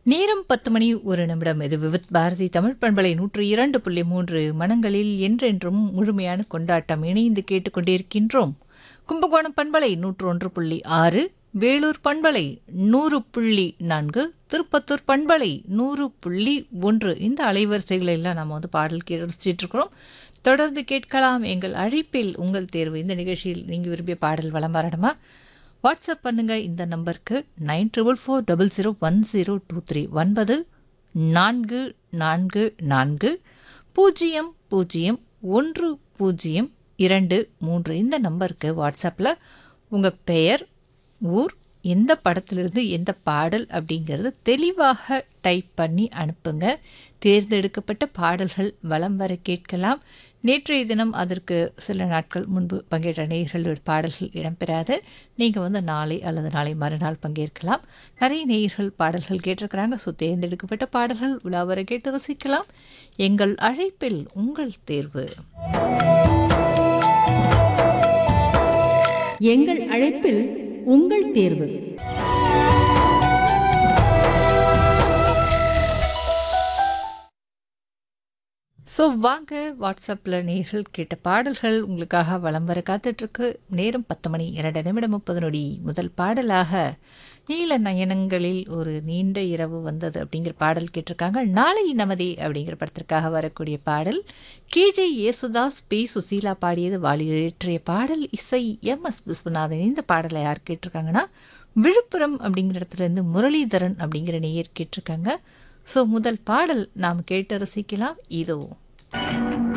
நேரம் பத்து மணி ஒரு நிமிடம் இது விவித் பாரதி தமிழ் பண்பலை நூற்று இரண்டு புள்ளி மூன்று மனங்களில் என்றென்றும் முழுமையான கொண்டாட்டம் இணைந்து கேட்டுக்கொண்டிருக்கின்றோம் கும்பகோணம் பண்பலை நூற்று ஒன்று புள்ளி ஆறு வேலூர் பண்பலை நூறு புள்ளி நான்கு திருப்பத்தூர் பண்பலை நூறு புள்ளி ஒன்று இந்த அலைவரிசைகளை எல்லாம் நம்ம வந்து பாடல் கேட்டு இருக்கிறோம் தொடர்ந்து கேட்கலாம் எங்கள் அழைப்பில் உங்கள் தேர்வு இந்த நிகழ்ச்சியில் நீங்கள் விரும்பிய பாடல் வலம் வரணுமா வாட்ஸ்அப் பண்ணுங்க இந்த நம்பருக்கு nine triple four double zero one zero two three ஒன்பது நான்கு நான்கு நான்கு பூஜ்ஜியம் பூஜ்ஜியம் ஒன்று பூஜ்ஜியம் இரண்டு மூன்று இந்த நம்பருக்கு வாட்ஸ்அப்பில் உங்கள் பெயர் ஊர் எந்த படத்திலிருந்து எந்த பாடல் அப்படிங்கிறது தெளிவாக டைப் பண்ணி அனுப்புங்க தேர்ந்தெடுக்கப்பட்ட பாடல்கள் வலம் வர கேட்கலாம் நேற்றைய தினம் அதற்கு சில நாட்கள் முன்பு பங்கேற்ற நேயர்கள் பாடல்கள் இடம்பெறாது நீங்கள் வந்து நாளை அல்லது நாளை மறுநாள் பங்கேற்கலாம் நிறைய நேயர்கள் பாடல்கள் கேட்டிருக்கிறாங்க ஸோ தேர்ந்தெடுக்கப்பட்ட பாடல்கள் உலாவர கேட்டு ரசிக்கலாம் எங்கள் அழைப்பில் உங்கள் தேர்வு எங்கள் அழைப்பில் உங்கள் தேர்வு ஸோ வாங்க வாட்ஸ்அப்பில் நேர்கள் கேட்ட பாடல்கள் உங்களுக்காக வலம் வர காத்துட்ருக்கு நேரம் பத்து மணி இரண்டு நிமிடம் முப்பது நொடி முதல் பாடலாக நீல நயனங்களில் ஒரு நீண்ட இரவு வந்தது அப்படிங்கிற பாடல் கேட்டிருக்காங்க நாளை நமதே அப்படிங்கிற படத்திற்காக வரக்கூடிய பாடல் கேஜே யேசுதாஸ் பி சுசீலா பாடியது வாலி இயற்றிய பாடல் இசை எம் எஸ் விஸ்வநாதன் இந்த பாடலை யார் கேட்டிருக்காங்கன்னா விழுப்புரம் அப்படிங்கிற இடத்துல இருந்து முரளிதரன் அப்படிங்கிற நேயர் கேட்டிருக்காங்க ஸோ முதல் பாடல் நாம் கேட்டு ரசிக்கலாம் இதோ